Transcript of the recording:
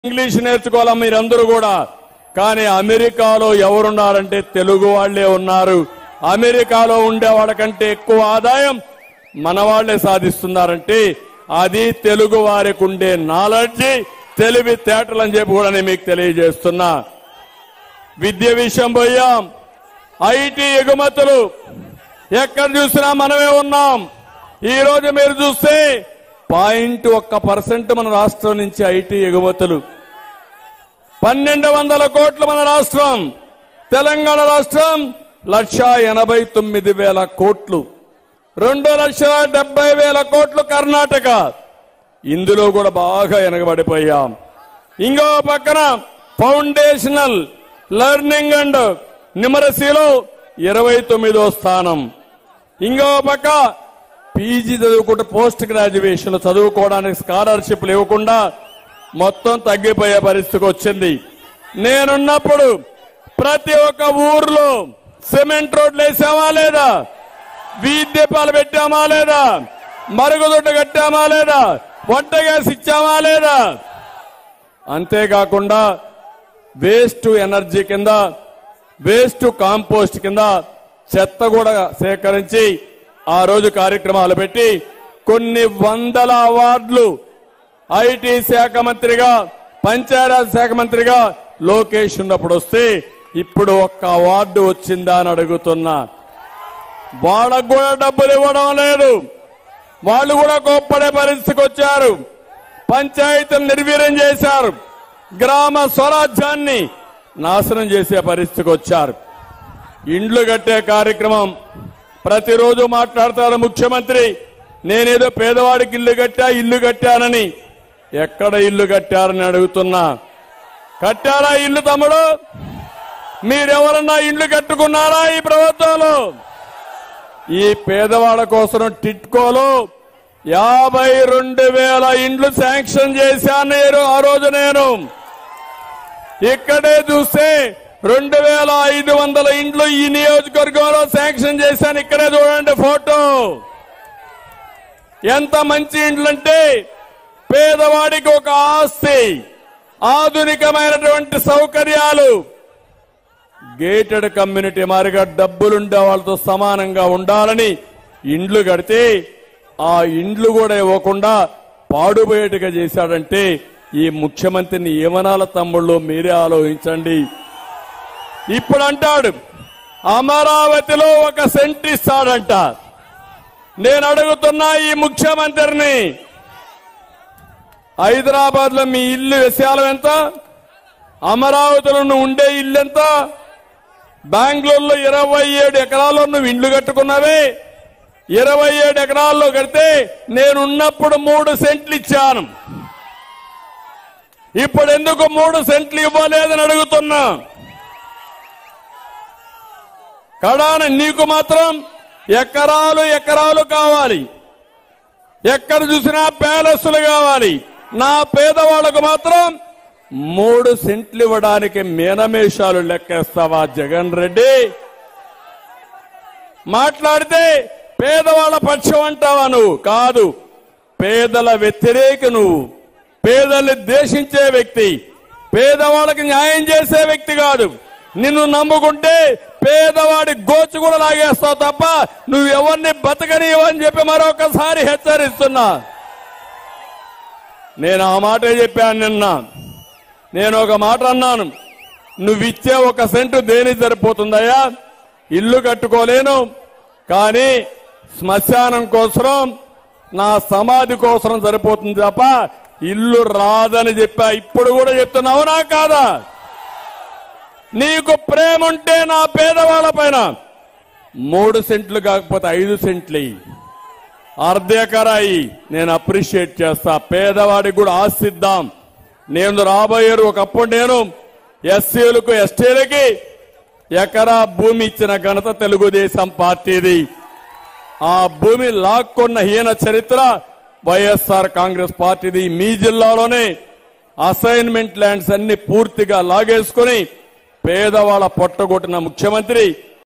English నేర్చుకోవాలా మీరందరూ కూడా కానీ అమెరికాలో ఎవరున్నారంటే తెలుగు వాళ్లే ఉన్నారు అమెరికాలో ఉండే వాళ్ళకంటే ఎక్కువ ఆదాయం మన వాళ్లే సాధిస్తున్నారంటే అది తెలుగు వారికి ఉండే నాలెడ్జి తెలివి తేటలు అని చెప్పి కూడా నేను మీకు తెలియజేస్తున్నా విద్య విషయం పోయాం ఐటీ ఎగుమతులు ఎక్కడ చూసినా మనమే ఉన్నాం ఈ రోజు మీరు చూస్తే పాయింట్ ఒక్క పర్సెంట్ మన రాష్ట్రం నుంచి ఐటీ ఎగుమతులు పన్నెండు వందల కోట్లు మన రాష్ట్రం తెలంగాణ రాష్ట్రం లక్ష ఎనభై తొమ్మిది వేల కోట్లు రెండు లక్షల డెబ్బై వేల కోట్లు కర్ణాటక ఇందులో కూడా బాగా వెనకబడిపోయాం ఇంకో పక్కన ఫౌండేషనల్ లెర్నింగ్ అండ్ న్యూమరసీలో ఇరవై తొమ్మిదో స్థానం ఇంకో పక్క పీజీ చదువుకుంటే పోస్ట్ గ్రాడ్యుయేషన్ చదువుకోవడానికి స్కాలర్షిప్లు ఇవ్వకుండా మొత్తం తగ్గిపోయే పరిస్థితికి వచ్చింది నేనున్నప్పుడు ప్రతి ఒక్క ఊర్లో సిమెంట్ రోడ్లు వేసామా లేదా వీధి దీపాలు పెట్టామా లేదా మరుగుదొడ్డు కట్టామా లేదా వంట గ్యాస్ ఇచ్చామా లేదా అంతేకాకుండా వేస్ట్ ఎనర్జీ కింద వేస్ట్ కాంపోస్ట్ కింద చెత్త కూడా సేకరించి ఆ రోజు కార్యక్రమాలు పెట్టి కొన్ని వందల అవార్డులు ఐటీ శాఖ మంత్రిగా పంచాయరాజ్ శాఖ మంత్రిగా లోకేష్ ఉన్నప్పుడు వస్తే ఇప్పుడు ఒక్క అవార్డు వచ్చిందా అని అడుగుతున్నా వాళ్ళకు కూడా డబ్బులు ఇవ్వడం లేదు వాళ్ళు కూడా గొప్పడే పరిస్థితికి వచ్చారు పంచాయతీలు నిర్వీర్యం చేశారు గ్రామ స్వరాజ్యాన్ని నాశనం చేసే పరిస్థితికి వచ్చారు ఇండ్లు కట్టే కార్యక్రమం ప్రతిరోజు మాట్లాడతారు ముఖ్యమంత్రి నేనేదో పేదవాడికి ఇల్లు కట్టా ఇల్లు కట్టానని ఎక్కడ ఇల్లు కట్టారని అడుగుతున్నా కట్టారా ఇల్లు తమ్ముడు మీరెవరన్నా ఇల్లు కట్టుకున్నారా ఈ ప్రభుత్వంలో ఈ పేదవాళ్ళ కోసం టిట్కోలో యాభై రెండు వేల ఇండ్లు శాంక్షన్ చేశాను నేను ఆ రోజు నేను ఇక్కడే చూస్తే రెండు వేల ఐదు వందల ఇండ్లు ఈ నియోజకవర్గంలో శాంక్షన్ చేశాను ఇక్కడే చూడండి ఫోటో ఎంత మంచి ఇండ్లంటే పేదవాడికి ఒక ఆస్తి ఆధునికమైనటువంటి సౌకర్యాలు గేటెడ్ కమ్యూనిటీ మారిగా డబ్బులుండే వాళ్ళతో సమానంగా ఉండాలని ఇండ్లు కడితే ఆ ఇండ్లు కూడా ఇవ్వకుండా పాడుబయటగా చేశాడంటే ఈ ముఖ్యమంత్రిని ఏమనాల తమ్ముళ్ళు మీరే ఆలోచించండి ఇప్పుడు అంటాడు అమరావతిలో ఒక సెంట్ ఇస్తాడంట నేను అడుగుతున్నా ఈ ముఖ్యమంత్రిని హైదరాబాద్ లో మీ ఇల్లు విషయాలు ఎంత అమరావతిలో నువ్వు ఉండే ఇల్లు ఎంత బెంగళూరులో ఇరవై ఏడు ఎకరాల్లో నువ్వు ఇండ్లు కట్టుకున్నావే ఇరవై ఏడు ఎకరాల్లో కడితే నేనున్నప్పుడు మూడు సెంట్లు ఇచ్చాను ఇప్పుడు ఎందుకు మూడు సెంట్లు ఇవ్వలేదని అడుగుతున్నా కడాన నీకు మాత్రం ఎకరాలు ఎకరాలు కావాలి ఎక్కడ చూసినా ప్యాలెస్లు కావాలి నా పేదవాళ్లకు మాత్రం మూడు సెంట్లు ఇవ్వడానికి మీనమేషాలు లెక్కేస్తావా జగన్ రెడ్డి మాట్లాడితే పేదవాళ్ళ పక్షం అంటావా నువ్వు కాదు పేదల వ్యతిరేక నువ్వు పేదల్ని దేశించే వ్యక్తి పేదవాళ్ళకి న్యాయం చేసే వ్యక్తి కాదు నిన్ను నమ్ముకుంటే పేదవాడి గోచు కూడా లాగేస్తావు తప్ప నువ్వు ఎవరిని బతకనివని చెప్పి మరొకసారి హెచ్చరిస్తున్నా నేను ఆ మాటే చెప్పాను నిన్న నేను ఒక మాట అన్నాను నువ్విచ్చే ఒక సెంటు దేని సరిపోతుందయ్యా ఇల్లు కట్టుకోలేను కానీ శ్మశానం కోసం నా సమాధి కోసం సరిపోతుంది తప్ప ఇల్లు రాదని చెప్పా ఇప్పుడు కూడా చెప్తున్నావు నా కాదా నీకు ప్రేమ ఉంటే నా పేదవాళ్ళ పైన మూడు సెంట్లు కాకపోతే ఐదు సెంట్లు ఇయ్యి. అర్ధ ఎకరా ఇయ్యి. నేను అప్రిషియేట్ చేస్తా పేదవాడికి కూడా ఆశిద్దాం నేను రాబోయే ఒకప్పుడు నేను ఎస్సీలకు ఎస్టీలకి ఎకరా భూమి ఇచ్చిన ఘనత తెలుగుదేశం పార్టీది ఆ భూమి లాక్కున్న హీన చరిత్ర వైఎస్ఆర్ కాంగ్రెస్ పార్టీది మీ జిల్లాలోనే అసైన్మెంట్ ల్యాండ్స్ అన్ని పూర్తిగా లాగేసుకుని పేదవాళ్ళ పొట్టగొట్టిన ముఖ్యమంత్రి